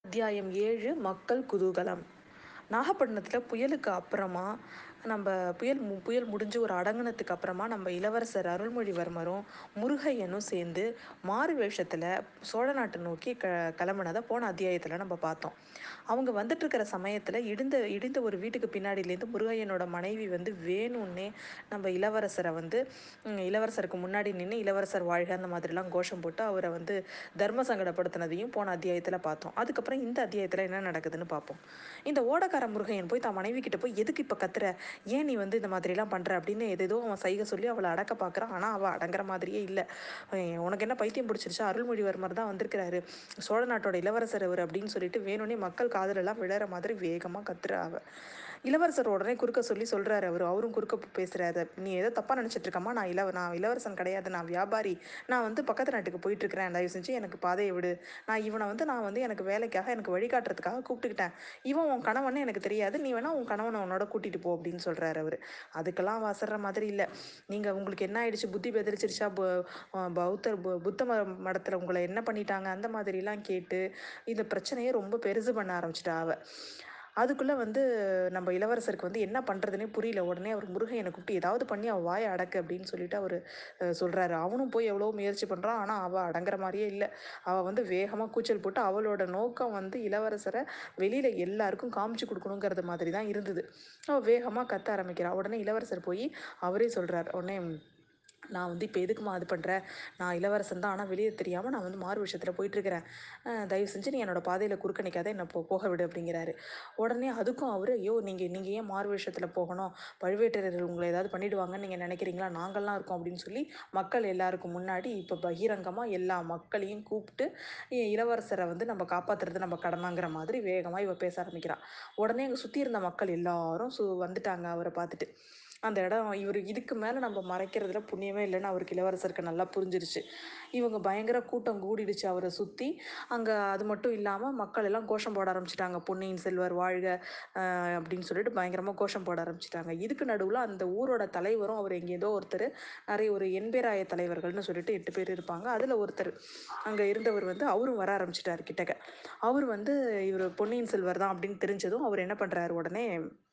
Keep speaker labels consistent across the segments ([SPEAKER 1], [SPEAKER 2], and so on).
[SPEAKER 1] அத்தியாயம் ஏழு மக்கள் குதூகலம் நாகப்பட்டினத்தில் புயலுக்கு அப்புறமா நம்ம புயல் மு புயல் முடிஞ்சு ஒரு அடங்கினதுக்கு அப்புறமா நம்ம இளவரசர் அருள்மொழிவர்மரும் முருகையனும் சேர்ந்து மாறு வேஷத்தில் சோழ நாட்டை நோக்கி க கிளம்புனதை போன அத்தியாயத்தில் நம்ம பார்த்தோம் அவங்க வந்துட்டு இருக்கிற சமயத்தில் இடிந்த இடிந்த ஒரு வீட்டுக்கு பின்னாடியிலேருந்து முருகையனோட மனைவி வந்து வேணும்னே நம்ம இளவரசரை வந்து ம், இளவரசருக்கு முன்னாடி நின்று இளவரசர் வாழ்க அந்த மாதிரிலாம் கோஷம் போட்டு அவரை வந்து தர்ம சங்கடப்படுத்தினதையும் போன அத்தியாயத்தில் பார்த்தோம் அதுக்கப்புறம் இந்த அத்தியாயத்தில் என்ன நடக்குதுன்னு பார்ப்போம் இந்த ஓடக்கார முருகையன் போய் தான் மனைவி கிட்ட போய் எதுக்கு இப்போ கத்துற ஏன் நீ வந்து இந்த மாதிரிலாம் பண்ணுற அப்படின்னு எதேதோ அவன் சைகை சொல்லி அவளை அடக்க பார்க்குறான் ஆனால் அவள் அடங்குற மாதிரியே இல்லை உனக்கு என்ன பைத்தியம் பிடிச்சிருச்சா அருள்மொழிவர்மர் தான் வந்திருக்கிறாரு சோழ நாட்டோட இளவரசர் அவர் அப்படின்னு சொல்லிட்டு வேணும்னே மக்கள் காதுலெல்லாம் விழற மாதிரி வேகமாக கத்துற அவ இளவரசர் உடனே குறுக்க சொல்லி சொல்றாரு அவர் அவரும் குறுக்க பேசுறாரு நீ ஏதோ தப்பா நினைச்சிட்டு இருக்கமா நான் இளவ நான் இளவரசன் கிடையாது நான் வியாபாரி நான் வந்து பக்கத்து நாட்டுக்கு போயிட்டு இருக்கிறேன் தயவு செஞ்சு எனக்கு பாதையை விடு நான் இவனை வந்து நான் வந்து எனக்கு வேலைக்காக எனக்கு வழிகாட்டுறதுக்காக கூப்பிட்டுக்கிட்டேன் இவன் உன் கணவன் எனக்கு தெரியாது நீ வேணா உன் கணவனை உன்னோட கூட்டிட்டு போ அப்படின்னு சொல்றாரு அவர் அதுக்கெல்லாம் வசர்ற மாதிரி இல்லை நீங்க உங்களுக்கு என்ன ஆயிடுச்சு புத்தி பெதரிச்சிருச்சா பு- அஹ் பௌத்தர் பு- புத்த ம- மடத்துல உங்களை என்ன பண்ணிட்டாங்க அந்த மாதிரிலாம் கேட்டு இந்த பிரச்சனையை ரொம்ப பெருசு பண்ண ஆரம்பிச்சிட்டா அவ அதுக்குள்ளே வந்து நம்ம இளவரசருக்கு வந்து என்ன பண்ணுறதுனே புரியல உடனே அவர் முருகையனை கூப்பிட்டு ஏதாவது பண்ணி அவள் வாயை அடக்கு அப்படின்னு சொல்லிட்டு அவர் சொல்கிறாரு அவனும் போய் எவ்வளோ முயற்சி பண்ணுறான் ஆனால் அவள் அடங்குற மாதிரியே இல்லை அவள் வந்து வேகமாக கூச்சல் போட்டு அவளோட நோக்கம் வந்து இளவரசரை வெளியில் எல்லாருக்கும் காமிச்சு கொடுக்கணுங்கிறது மாதிரி தான் இருந்தது அவள் வேகமாக கத்த ஆரம்பிக்கிறா உடனே இளவரசர் போய் அவரே சொல்கிறார் உடனே நான் வந்து இப்போ எதுக்குமா இது பண்ணுறேன் நான் இளவரசன் தான் ஆனால் வெளியே தெரியாமல் நான் வந்து மாறு விஷயத்தில் போயிட்டுருக்கிறேன் தயவு செஞ்சு நீ என்னோட பாதையில் குறுக்க நிற்காத என்னை போ போக விடு அப்படிங்கிறாரு உடனே அதுக்கும் அவர் ஐயோ நீங்கள் நீங்கள் ஏன் மாறு விஷயத்தில் போகணும் பழுவேட்டரர்கள் உங்களை ஏதாவது பண்ணிடுவாங்கன்னு நீங்கள் நினைக்கிறீங்களா நாங்கள்லாம் இருக்கோம் அப்படின்னு சொல்லி மக்கள் எல்லாருக்கும் முன்னாடி இப்போ பகிரங்கமாக எல்லா மக்களையும் கூப்பிட்டு இ- இளவரசரை வந்து நம்ம காப்பாற்றுறது நம்ம கடமைங்கிற மாதிரி வேகமாக இவ பேச ஆரம்பிக்கிறா உடனே அங்கே சுற்றி இருந்த மக்கள் எல்லாரும் சு வந்துட்டாங்க அவரை பார்த்துட்டு அந்த இடம் இவர் இதுக்கு மேலே நம்ம மறைக்கிறதுல புண்ணியமே இல்லைன்னு அவருக்கு இளவரசருக்கு நல்லா புரிஞ்சிருச்சு இவங்க பயங்கர கூட்டம் கூடிடுச்சு அவரை சுற்றி அங்கே அது மட்டும் இல்லாமல் மக்கள் எல்லாம் கோஷம் போட ஆரம்பிச்சிட்டாங்க பொன்னியின் செல்வர் வாழ்க ஆஹ் அப்படின்னு சொல்லிட்டு பயங்கரமாக கோஷம் போட ஆரம்பிச்சிட்டாங்க இதுக்கு நடுவில் அந்த ஊரோட தலைவரும் அவர் எங்கேதோ ஒருத்தர் நிறைய ஒரு எண்பேராய தலைவர்கள்னு சொல்லிட்டு எட்டு பேர் இருப்பாங்க அதில் ஒருத்தர் அங்கே இருந்தவர் வந்து அவரும் வர ஆரம்பிச்சிட்டாரு கிட்டக்க அவர் வந்து இவர் பொன்னியின் செல்வர் தான் அப்படின்னு தெரிஞ்சதும் அவர் என்ன பண்ணுறாரு உடனே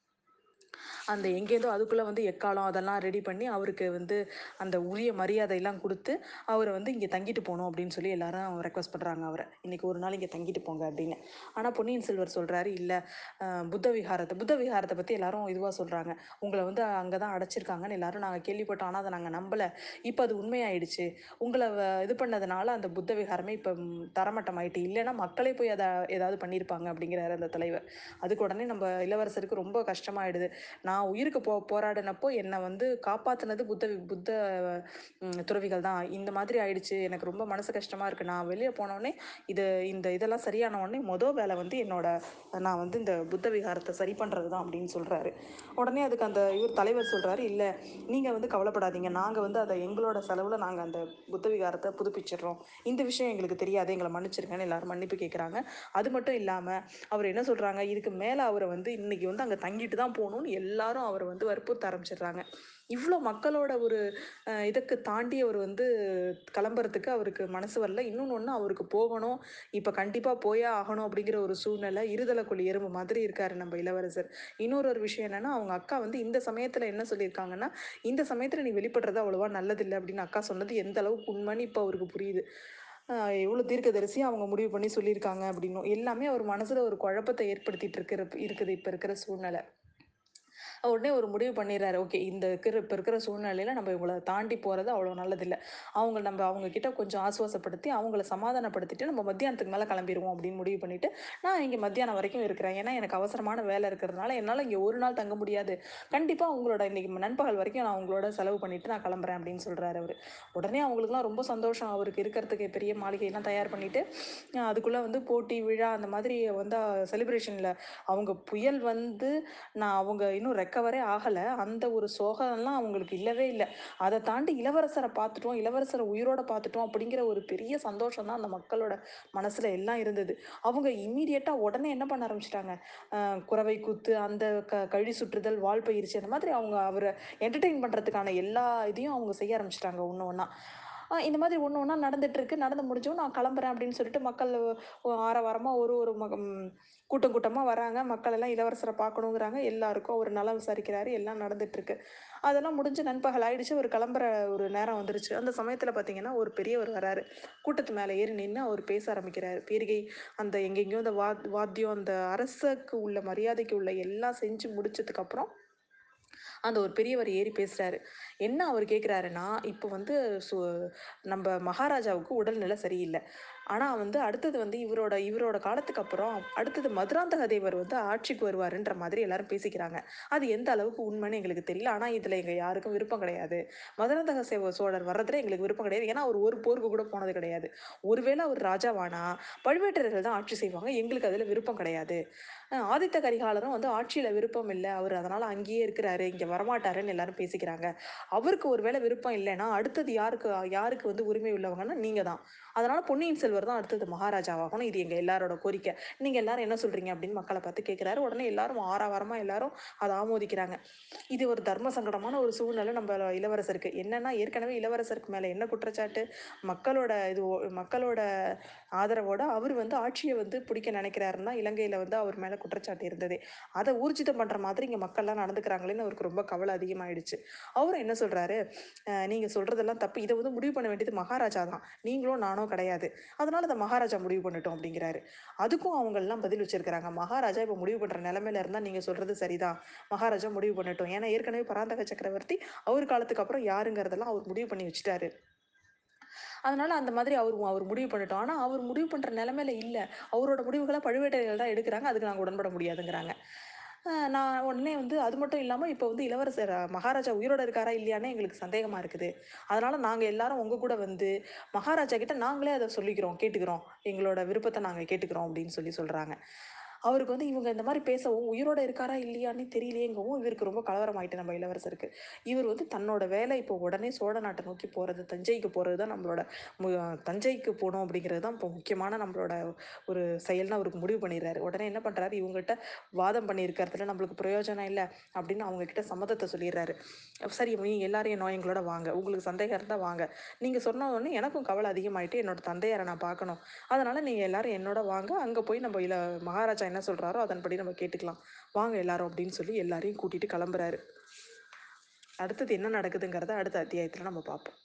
[SPEAKER 1] அந்த எங்கேருந்தோ அதுக்குள்ளே வந்து எக்காலம் அதெல்லாம் ரெடி பண்ணி அவருக்கு வந்து அந்த உரிய மரியாதையெல்லாம் கொடுத்து அவரை வந்து இங்கே தங்கிட்டு போகணும் அப்படின்னு சொல்லி எல்லாரும் ரெக்வஸ்ட் பண்ணுறாங்க அவரை இன்னைக்கு ஒரு நாள் இங்கே தங்கிட்டு போங்க அப்படின்னு ஆனால் பொன்னியின் செல்வர் சொல்கிறாரு இல்லை புத்த விஹாரத்தை புத்த விஹாரத்தை பற்றி எல்லாரும் இதுவாக சொல்கிறாங்க உங்களை வந்து அங்கே தான் அடைச்சிருக்காங்கன்னு எல்லாரும் நாங்கள் கேள்விப்பட்டோம் ஆனால் அதை நாங்கள் நம்பலை இப்போ அது உண்மையாயிடுச்சு உங்களை வ- இது பண்ணதுனால அந்த புத்த விஹாரமே இப்போ தரமட்டம் ஆயிட்டு இல்லைன்னா மக்களே போய் அதை ஏதாவது பண்ணியிருப்பாங்க அப்படிங்கிறாரு அந்த தலைவர் அதுக்கு உடனே நம்ம இளவரசருக்கு ரொம்ப கஷ்டமாயிடுது நான் உயிருக்கு போ போராடினப்போ என்னை வந்து காப்பாற்றினது புத்த வி- புத்த ம், துறவிகள் தான் இந்த மாதிரி ஆயிடுச்சு எனக்கு ரொம்ப மனசு கஷ்டமாக இருக்குது நான் வெளியே போனோடனே இது இந்த இதெல்லாம் சரியான உடனே மொதல் வேலை வந்து என்னோட நான் வந்து இந்த புத்த விகாரத்தை சரி பண்ணுறது தான் அப்படின்னு சொல்கிறாரு உடனே அதுக்கு அந்த இவர் தலைவர் சொல்கிறாரு இல்லை நீங்கள் வந்து கவலைப்படாதீங்க நாங்கள் வந்து அதை எங்களோட செலவில் நாங்கள் அந்த புத்த விகாரத்தை புதுப்பிச்சிடுறோம் இந்த விஷயம் எங்களுக்கு தெரியாது எங்களை மன்னிச்சிருங்கன்னு எல்லாரும் மன்னிப்பு கேட்குறாங்க அது மட்டும் இல்லாமல் அவர் என்ன சொல்கிறாங்க இதுக்கு மேலே அவரை வந்து இன்னைக்கு வந்து அங்கே தங்கிட்டு தான் போகணும்னு எல்லாரும் அவரை வந்து வற்புறுத்த ஆரம்பிச்சிடுறாங்க இவ்வளோ மக்களோட ஒரு அஹ், இதுக்கு தாண்டி அவர் வந்து கிளம்புறதுக்கு அவருக்கு மனசு வரல இன்னொன்று ஒன்று அவருக்கு போகணும் இப்போ கண்டிப்பாக போயே ஆகணும் அப்படிங்கிற ஒரு சூழ்நிலை இருதலைக்குழி எறும்பு மாதிரி இருக்காரு நம்ம இளவரசர் இன்னொரு ஒரு விஷயம் என்னன்னா அவங்க அக்கா வந்து இந்த சமயத்தில் என்ன சொல்லியிருக்காங்கன்னா இந்த சமயத்தில் நீ வெளிப்படுறது அவ்வளோவா நல்லதில்லை அப்படின்னு அக்கா சொன்னது எந்த அளவுக்கு உண்மைன்னு இப்போ அவருக்கு புரியுது ஆஹ் எவ்வளோ தீர்க்கதரிசியாக அவங்க முடிவு பண்ணி சொல்லியிருக்காங்க அப்படின்னும் எல்லாமே அவர் மனசில் ஒரு குழப்பத்தை ஏற்படுத்திட்டு இருக்கிற இருக்குது இப்போ இருக்கிற சூழ்நிலை உடனே ஒரு முடிவு பண்ணிடுறாரு ஓகே இந்த இருக்கிற இப்போ இருக்கிற சூழ்நிலையில் நம்ம இவங்களை தாண்டி போகிறது அவ்வளோ நல்லதில்லை அவங்க நம்ம அவங்க கிட்ட கொஞ்சம் ஆசுவாசப்படுத்தி அவங்கள சமாதானப்படுத்திட்டு நம்ம மத்தியானத்துக்கு மேலே கிளம்பிடுவோம் அப்படின்னு முடிவு பண்ணிட்டு நான் இங்கே மத்தியானம் வரைக்கும் இருக்கிறேன் ஏன்னா எனக்கு அவசரமான வேலை இருக்கிறதுனால என்னால் இங்கே ஒரு நாள் தங்க முடியாது கண்டிப்பாக உங்களோட இன்னைக்கு நண்பகல் வரைக்கும் நான் உங்களோட செலவு பண்ணிட்டு நான் கிளம்புறேன் அப்படின்னு சொல்கிறாரு அவர் உடனே அவங்களுக்குலாம் ரொம்ப சந்தோஷம் அவருக்கு இருக்கிறதுக்கு பெரிய மாளிகையெல்லாம் தயார் பண்ணிட்டு அஹ் அதுக்குள்ள வந்து போட்டி விழா அந்த மாதிரி வந்து செலிப்ரேஷனில் அவங்க புயல் வந்து நான் அவங்க இன்னும் ரெக்கவரே ஆகலை அந்த ஒரு சோகம்லாம் அவங்களுக்கு இல்லவே இல்லை அதை தாண்டி இளவரசரை பார்த்துட்டோம் இளவரசரை உயிரோட பார்த்துட்டோம் அப்படிங்கிற ஒரு பெரிய சந்தோஷம் தான் அந்த மக்களோட மனசுல எல்லாம் இருந்தது அவங்க இம்மீடியட்டாக உடனே என்ன பண்ண ஆரம்பிச்சிட்டாங்க குறவை கூத்து அந்த க கழி சுற்றுதல் வால் பயிற்சி அந்த மாதிரி அவங்க அவரை என்டர்டெயின் பண்ணுறதுக்கான எல்லா இதையும் அவங்க செய்ய ஆரம்பிச்சிட்டாங்க ஒன்று ஒன்றா அஹ் இந்த மாதிரி ஒன்று ஒன்றா நடந்துட்டுருக்கு நடந்து முடிஞ்சும் நான் கிளம்புறேன் அப்படின்னு சொல்லிட்டு மக்கள் ஆரவாரமாக ஒரு ஒரு மகம் கூட்டம் கூட்டமாக வராங்க மக்கள் எல்லாம் இளவரசரை பார்க்கணுங்கிறாங்க எல்லாருக்கும் அவர் நலம் விசாரிக்கிறாரு எல்லாம் நடந்துட்டுருக்கு அதெல்லாம் முடிஞ்சு நண்பகல் ஆயிடுச்சு ஒரு கிளம்புற ஒரு நேரம் வந்துருச்சு அந்த சமயத்தில் பார்த்தீங்கன்னா ஒரு பெரியவர் வராரு கூட்டத்து மேலே ஏறி நின்று அவர் பேச ஆரம்பிக்கிறார் பேரிகை அந்த எங்கெங்கேயோ அந்த வா வாத்தியம் அந்த அரசுக்கு உள்ள மரியாதைக்கு உள்ள எல்லாம் செஞ்சு முடிச்சதுக்கப்புறம் அந்த ஒரு பெரியவர் ஏறி பேசுகிறாரு என்ன அவர் கேட்குறாருன்னா இப்போ வந்து சு நம்ம மகாராஜாவுக்கு உடல்நிலை சரியில்லை ஆனால் வந்து அடுத்தது வந்து இவரோட இவரோட காலத்துக்கு அப்புறம் அடுத்தது மதுராந்தக தேவர் வந்து ஆட்சிக்கு வருவாருன்ற மாதிரி எல்லாரும் பேசிக்கிறாங்க அது எந்த அளவுக்கு உண்மைன்னு எங்களுக்கு தெரியல ஆனால் இதில் எங்கள் யாருக்கும் விருப்பம் கிடையாது மதுராந்தக சேவ சோழர் வர்றதுல எங்களுக்கு விருப்பம் கிடையாது ஏன்னா அவர் ஒரு போருக்கு கூட போனது கிடையாது ஒருவேளை அவர் ராஜாவானா பழுவேட்டரர்கள் தான் ஆட்சி செய்வாங்க எங்களுக்கு அதில் விருப்பம் கிடையாது அஹ் ஆதித்த கரிகாலரும் வந்து ஆட்சியில் விருப்பம் இல்லை அவர் அதனால் அங்கேயே இருக்கிறாரு இங்கே வரமாட்டாருன்னு எல்லாரும் பேசிக்கிறாங்க அவருக்கு ஒருவேளை விருப்பம் இல்லைன்னா அடுத்தது யாருக்கு யாருக்கு வந்து உரிமை உள்ளவங்கன்னா நீங்கள் தான் அதனால் பொன்னியின் செல்வர் தான் அடுத்தது மகாராஜாவாகணும் இது எங்கள் எல்லாரோட கோரிக்கை நீங்கள் எல்லாரும் என்ன சொல்கிறீங்க அப்படின்னு மக்களை பார்த்து கேட்குறாரு உடனே எல்லாரும் ஆறாவாரமாக எல்லாரும் அதை ஆமோதிக்கிறாங்க இது ஒரு தர்ம சங்கடமான ஒரு சூழ்நிலை நம்ம இளவரசருக்கு என்னன்னா ஏற்கனவே இளவரசருக்கு மேலே என்ன குற்றச்சாட்டு மக்களோட இது ஓ- மக்களோட ஆதரவோட அவர் வந்து ஆட்சியை வந்து பிடிக்க நினைக்கிறாருன்னா இலங்கையில் வந்து அவர் மேலே குற்றச்சாட்டு இருந்தது அதை ஊர்ஜிதம் பண்ணுற மாதிரி இங்கே மக்கள்லாம் நடந்துக்கிறாங்களேன்னு அவருக்கு ரொம்ப கவலை அதிகமாயிடுச்சு அவரும் என்ன சொல்கிறாரு நீங்கள் சொல்கிறதெல்லாம் தப்பு இதை வந்து முடிவு பண்ண வேண்டியது மகாராஜா தான் நீங்களும் நானும் கிடையாது அதனால அதை மகாராஜா முடிவு பண்ணட்டும் அப்படிங்கிறாரு அதுக்கும் அவங்கெல்லாம் பதில் வச்சிருக்கிறாங்க மகாராஜா இப்போ முடிவு பண்ணுற நிலமையில இருந்தால் நீங்கள் சொல்கிறது சரிதான் மகாராஜா முடிவு பண்ணட்டும் ஏன்னா ஏற்கனவே பராந்தக சக்கரவர்த்தி அவர் காலத்துக்கு அப்புறம் யாருங்கிறதெல்லாம் அவர் முடிவு பண்ணி வச்சுட்டாரு அதனால அந்த மாதிரி அவர் அவர் முடிவு பண்ணிட்டோம் ஆனால் அவர் முடிவு பண்ணுற நிலமையில இல்லை அவரோட முடிவுகளை பழுவேட்டரையர்கள் தான் எடுக்கிறாங்க அதுக்கு நாங்கள் உடன்பட முடியாதுங்கிறாங்க ஆஹ் நான் உடனே வந்து அது மட்டும் இல்லாமல் இப்போ வந்து இளவரசர் அஹ், மகாராஜா உயிரோட இருக்காரா இல்லையானே எங்களுக்கு சந்தேகமாக இருக்குது அதனால நாங்கள் எல்லாரும் உங்கள் கூட வந்து மகாராஜா கிட்ட நாங்களே அதை சொல்லிக்கிறோம் கேட்டுக்கிறோம் எங்களோட விருப்பத்தை நாங்கள் கேட்டுக்கிறோம் அப்படின்னு சொல்லி சொல்கிறாங்க அவருக்கு வந்து இவங்க இந்த மாதிரி பேசவும் உயிரோட இருக்காரா இல்லையான்னு தெரியலையேங்கவும் இவருக்கு ரொம்ப கலவரமாயிட்டு நம்ம இளவரசருக்கு இவர் வந்து தன்னோட வேலை இப்போ உடனே சோழ நாட்டை நோக்கி போகிறது தஞ்சைக்கு போகிறது தான் நம்மளோட மு- தஞ்சைக்கு போகணும் அப்படிங்கிறது தான் இப்போ முக்கியமான நம்மளோட ஒரு செயல்னு அவருக்கு முடிவு பண்ணிடுறாரு உடனே என்ன பண்ணுறாரு இவங்ககிட்ட வாதம் பண்ணியிருக்கிறதுல நம்மளுக்கு பிரயோஜனம் இல்லை அப்படின்னு அவங்க கிட்ட சம்மதத்தை சொல்லிடுறாரு சரி நீங்கள் எல்லாரும் என்ன எங்களோட வாங்க உங்களுக்கு சந்தேகம் இருந்தால் வாங்க நீங்கள் சொன்ன உடனே எனக்கும் கவலை அதிகமாயிட்டு என்னோட தந்தையாரை நான் பார்க்கணும் அதனால் நீங்கள் எல்லாரும் என்னோட வாங்க அங்கே போய் நம்ம இல மகாராஜா என்ன சொல்கிறாரோ அதன்படி நம்ம கேட்டுக்கலாம் வாங்க எல்லாரும் அப்படின்னு சொல்லி எல்லாரையும் கூட்டிகிட்டு கிளம்புறாரு அடுத்தது என்ன நடக்குதுங்கிறத அடுத்த அத்தியாயத்தில் நம்ம பார்ப்போம்